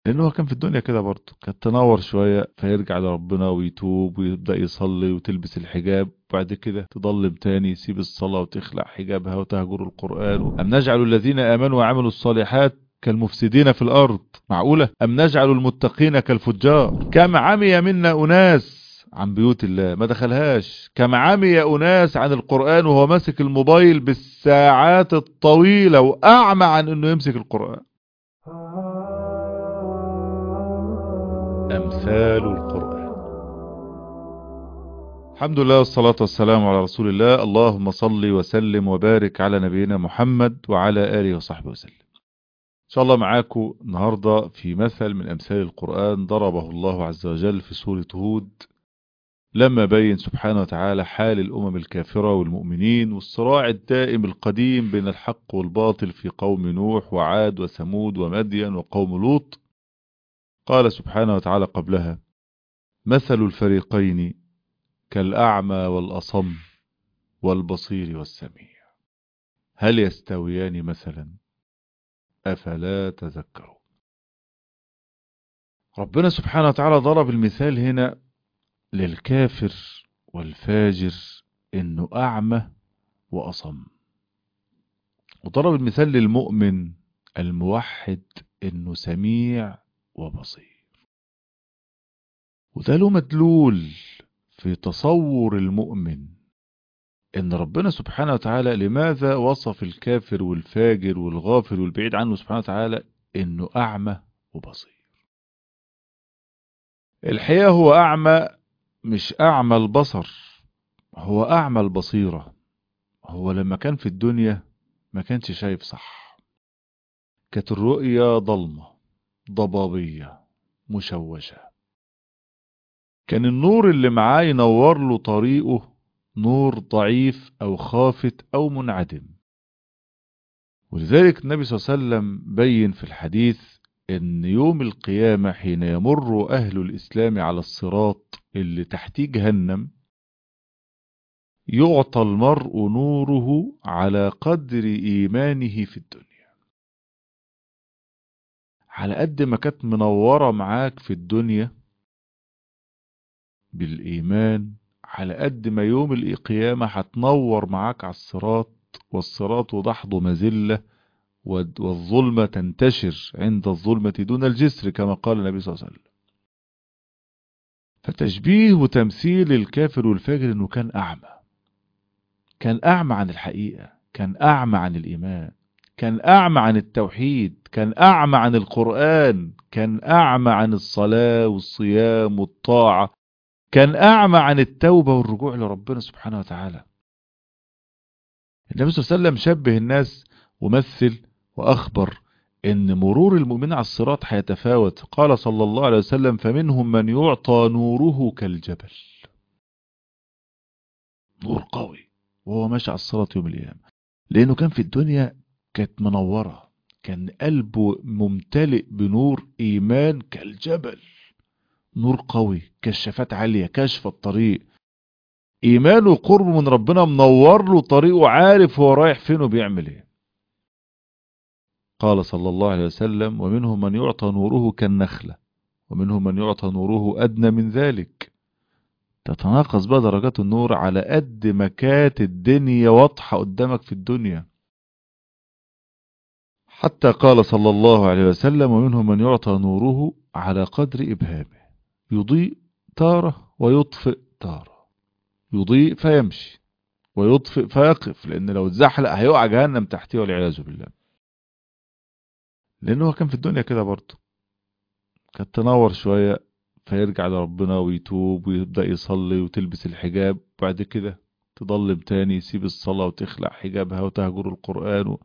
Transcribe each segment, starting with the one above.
لأنه هو كان في الدنيا كده برضه كانت تنور شوية فيرجع لربنا ويتوب ويبدأ يصلي وتلبس الحجاب وبعد كده تضلم تاني يسيب الصلاة وتخلع حجابها وتهجر القرآن أم نجعل الذين آمنوا وعملوا الصالحات كالمفسدين في الأرض معقولة أم نجعل المتقين كالفجار كم عمي منا أناس عن بيوت الله ما دخلهاش كم عمي أناس عن القرآن وهو ماسك الموبايل بالساعات الطويلة وأعمى عن أنه يمسك القرآن أمثال القرآن الحمد لله والصلاة والسلام على رسول الله اللهم صل وسلم وبارك على نبينا محمد وعلى آله وصحبه وسلم إن شاء الله معاكم النهاردة في مثل من أمثال القرآن ضربه الله عز وجل في سورة هود لما بين سبحانه وتعالى حال الأمم الكافرة والمؤمنين والصراع الدائم القديم بين الحق والباطل في قوم نوح وعاد وثمود ومدين وقوم لوط قال سبحانه وتعالى قبلها مثل الفريقين كالأعمى والأصم والبصير والسميع هل يستويان مثلا أفلا تذكرون ربنا سبحانه وتعالى ضرب المثال هنا للكافر والفاجر انه اعمى واصم وضرب المثال للمؤمن الموحد انه سميع وبصير وده له مدلول في تصور المؤمن ان ربنا سبحانه وتعالى لماذا وصف الكافر والفاجر والغافل والبعيد عنه سبحانه وتعالى انه اعمى وبصير الحقيقة هو اعمى مش أعمى البصر هو أعمى البصيرة هو لما كان في الدنيا ما كانش شايف صح كانت الرؤية ضلمة ضبابية مشوشة كان النور اللي معاه ينور له طريقه نور ضعيف أو خافت أو منعدم ولذلك النبي صلى الله عليه وسلم بين في الحديث ان يوم القيامة حين يمر اهل الاسلام على الصراط اللي تحتيه جهنم يعطى المرء نوره على قدر ايمانه في الدنيا على قد ما كانت منورة معاك في الدنيا بالايمان على قد ما يوم القيامة هتنور معاك على الصراط والصراط ضحض مزله والظلمة تنتشر عند الظلمة دون الجسر كما قال النبي صلى الله عليه وسلم فتشبيه وتمثيل الكافر والفاجر انه كان اعمى كان اعمى عن الحقيقة كان اعمى عن الايمان كان اعمى عن التوحيد كان اعمى عن القرآن كان اعمى عن الصلاة والصيام والطاعة كان اعمى عن التوبة والرجوع لربنا سبحانه وتعالى النبي صلى الله عليه وسلم شبه الناس ومثل وأخبر إن مرور المؤمن على الصراط هيتفاوت قال صلى الله عليه وسلم فمنهم من يعطى نوره كالجبل نور قوي وهو ماشي على الصراط يوم القيامة لأنه كان في الدنيا كانت منورة كان قلبه ممتلئ بنور إيمان كالجبل نور قوي كشافات عالية كشف الطريق إيمانه قرب من ربنا منور له طريقه عارف هو رايح فين وبيعمل ايه قال صلى الله عليه وسلم ومنهم من يعطى نوره كالنخلة ومنهم من يعطى نوره أدنى من ذلك تتناقص بقى درجات النور على قد ما كانت الدنيا واضحة قدامك في الدنيا حتى قال صلى الله عليه وسلم ومنهم من يعطى نوره على قدر إبهامه يضيء تارة ويطفئ تارة يضيء فيمشي ويطفئ فيقف لأن لو اتزحلق هيقع جهنم تحتيه والعياذ بالله لأنه هو كان في الدنيا كده برضه كانت تنور شوية فيرجع لربنا ويتوب ويبدأ يصلي وتلبس الحجاب وبعد كده تضلم تاني يسيب الصلاة وتخلع حجابها وتهجر القرآن و...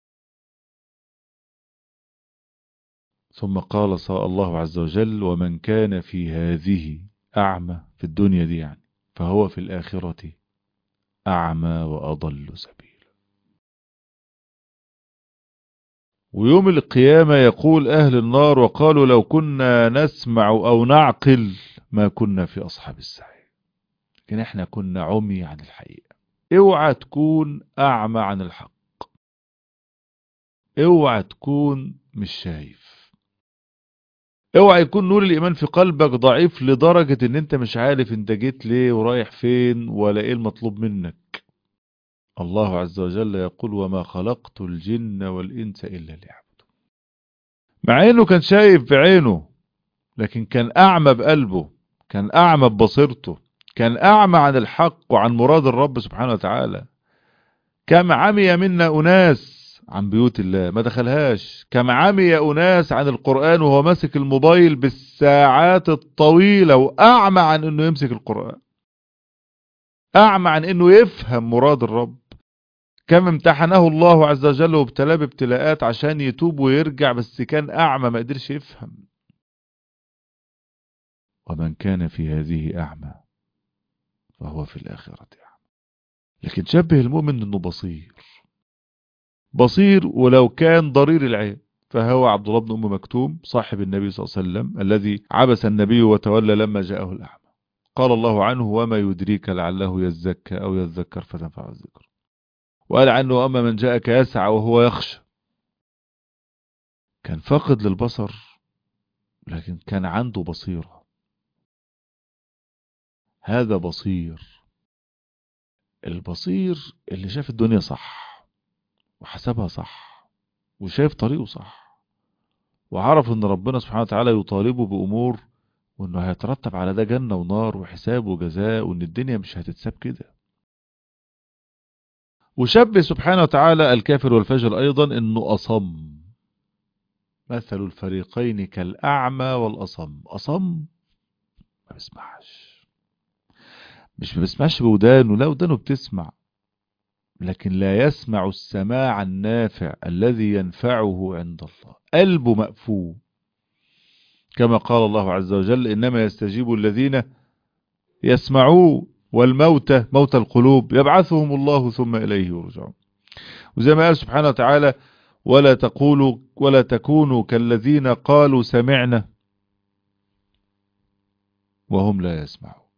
ثم قال صلى الله عز وجل ومن كان في هذه أعمى في الدنيا دي يعني فهو في الآخرة أعمى وأضل سبيل ويوم القيامة يقول أهل النار وقالوا لو كنا نسمع أو نعقل ما كنا في أصحاب السعير لكن احنا كنا عمي عن الحقيقة اوعى تكون أعمى عن الحق اوعى تكون مش شايف اوعى يكون نور الايمان في قلبك ضعيف لدرجة ان انت مش عارف انت جيت ليه ورايح فين ولا ايه المطلوب منك الله عز وجل يقول وما خلقت الجن والانس الا ليعبدون مع انه كان شايف بعينه لكن كان اعمى بقلبه كان اعمى ببصيرته كان اعمى عن الحق وعن مراد الرب سبحانه وتعالى كم عمي منا اناس عن بيوت الله ما دخلهاش كم عمي أناس عن القرآن وهو ماسك الموبايل بالساعات الطويلة وأعمى عن أنه يمسك القرآن أعمى عن أنه يفهم مراد الرب كم امتحنه الله عز وجل وابتلاه بابتلاءات عشان يتوب ويرجع بس كان أعمى ما قدرش يفهم ومن كان في هذه أعمى فهو في الآخرة أعمى لكن شبه المؤمن أنه بصير بصير ولو كان ضرير العين فهو عبد الله بن أم مكتوم صاحب النبي صلى الله عليه وسلم الذي عبس النبي وتولى لما جاءه الأعمى قال الله عنه وما يدريك لعله يزكى أو يذكر فتنفع الذكر وقال عنه أما من جاءك يسعى وهو يخشى كان فاقد للبصر لكن كان عنده بصيرة هذا بصير البصير اللي شاف الدنيا صح وحسبها صح وشايف طريقه صح وعرف ان ربنا سبحانه وتعالى يطالبه بامور وانه هيترتب على ده جنة ونار وحساب وجزاء وان الدنيا مش هتتساب كده وشبه سبحانه وتعالى الكافر والفاجر ايضا انه اصم مثل الفريقين كالاعمى والاصم اصم ما بيسمعش مش ما بيسمعش بودانه لا ودانه بتسمع لكن لا يسمع السماع النافع الذي ينفعه عند الله قلبه مقفول كما قال الله عز وجل إنما يستجيب الذين يسمعون والموتى موت القلوب يبعثهم الله ثم إليه يرجعون وزي ما قال سبحانه وتعالى ولا تقولوا ولا تكونوا كالذين قالوا سمعنا وهم لا يسمعون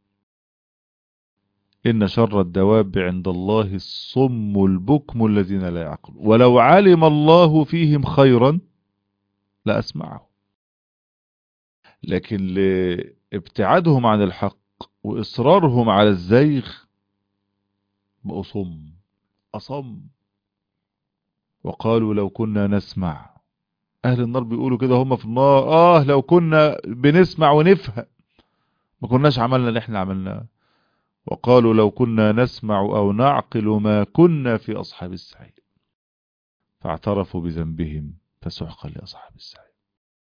إن شر الدواب عند الله الصم البكم الذين لا يعقلون ولو علم الله فيهم خيرا لأسمعه لكن لابتعادهم عن الحق وإصرارهم على الزيغ بقوا صم أصم وقالوا لو كنا نسمع أهل النار بيقولوا كده هم في النار آه لو كنا بنسمع ونفهم ما كناش عملنا اللي احنا عملناه وقالوا لو كنا نسمع أو نعقل ما كنا في أصحاب السعير فاعترفوا بذنبهم فسحقا لأصحاب السعير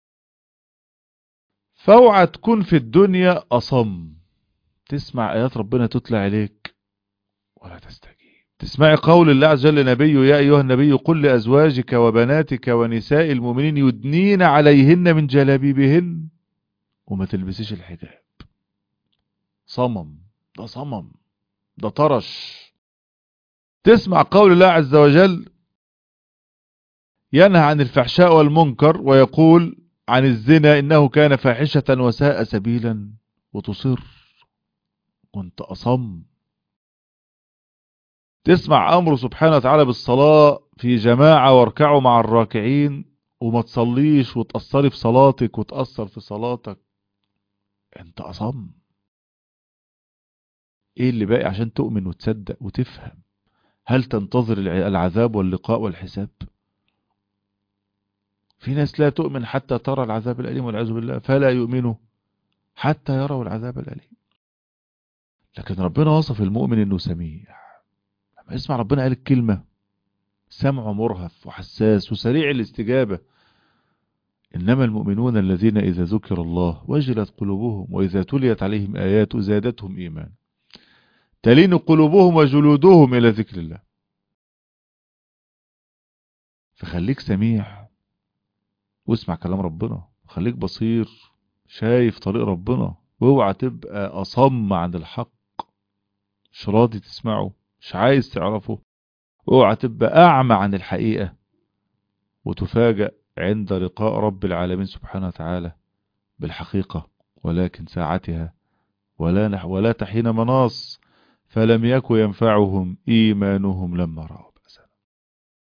فاوعى تكون في الدنيا أصم تسمع آيات ربنا تتلى عليك ولا تستجيب تسمعي قول الله عز وجل نبيه يا أيها النبي قل لأزواجك وبناتك ونساء المؤمنين يدنين عليهن من جلابيبهن وما تلبسيش الحجاب صمم ده صمم ده طرش تسمع قول الله عز وجل ينهى عن الفحشاء والمنكر ويقول عن الزنا إنه كان فاحشة وساء سبيلا وتصر وانت أصم تسمع أمره سبحانه وتعالى بالصلاة في جماعة واركعوا مع الراكعين وما تصليش وتأثري في صلاتك وتأثر في صلاتك انت أصم ايه اللي باقي عشان تؤمن وتصدق وتفهم هل تنتظر العذاب واللقاء والحساب في ناس لا تؤمن حتى ترى العذاب الأليم والعياذ بالله فلا يؤمنوا حتى يروا العذاب الأليم لكن ربنا وصف المؤمن انه سميع لما يسمع ربنا قال الكلمة سمعه مرهف وحساس وسريع الاستجابة إنما المؤمنون الذين إذا ذكر الله وجلت قلوبهم وإذا تليت عليهم آيات زادتهم إيمان تلين قلوبهم وجلودهم إلى ذكر الله فخليك سميع واسمع كلام ربنا خليك بصير شايف طريق ربنا واوعى تبقى أصم عن الحق مش راضي تسمعه مش عايز تعرفه اوعى تبقى أعمى عن الحقيقة وتفاجأ عند لقاء رب العالمين سبحانه وتعالى بالحقيقة ولكن ساعتها ولا, نح ولا تحين مناص فلم يكن ينفعهم إيمانهم لما رأوا بأسنا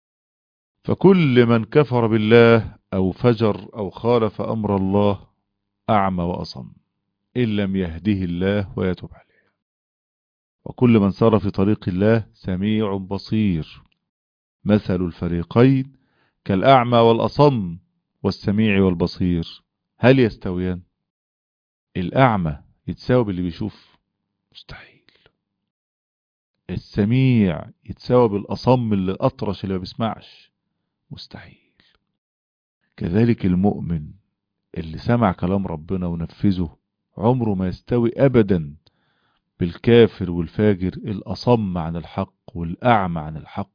فكل من كفر بالله أو فجر أو خالف أمر الله أعمى وأصم إن لم يهده الله ويتوب عليه وكل من سار في طريق الله سميع بصير مثل الفريقين كالأعمى والأصم والسميع والبصير هل يستويان الأعمى يتساوي باللي بيشوف مستحيل السميع يتساوي بالأصم اللي أطرش اللي ما بيسمعش مستحيل كذلك المؤمن اللي سمع كلام ربنا ونفذه عمره ما يستوي أبدا بالكافر والفاجر الأصم عن الحق والأعمى عن الحق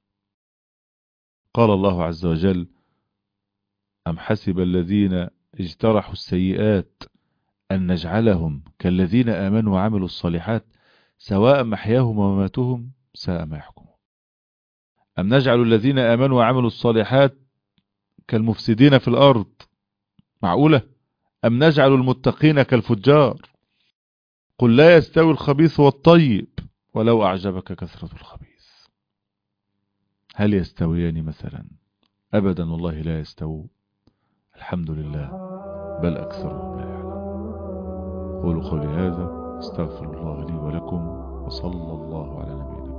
قال الله عز وجل أم حسب الذين اجترحوا السيئات أن نجعلهم كالذين آمنوا وعملوا الصالحات سواء محياهم ومماتهم ساء ما يحكمون أم نجعل الذين آمنوا وعملوا الصالحات كالمفسدين في الأرض معقولة أم نجعل المتقين كالفجار قل لا يستوي الخبيث والطيب ولو أعجبك كثرة الخبيث هل يستويان مثلا أبدا والله لا يستوون الحمد لله بل أكثرهم لا يعلم قولوا قولي هذا استغفر الله لي ولكم وصلى الله على نبينا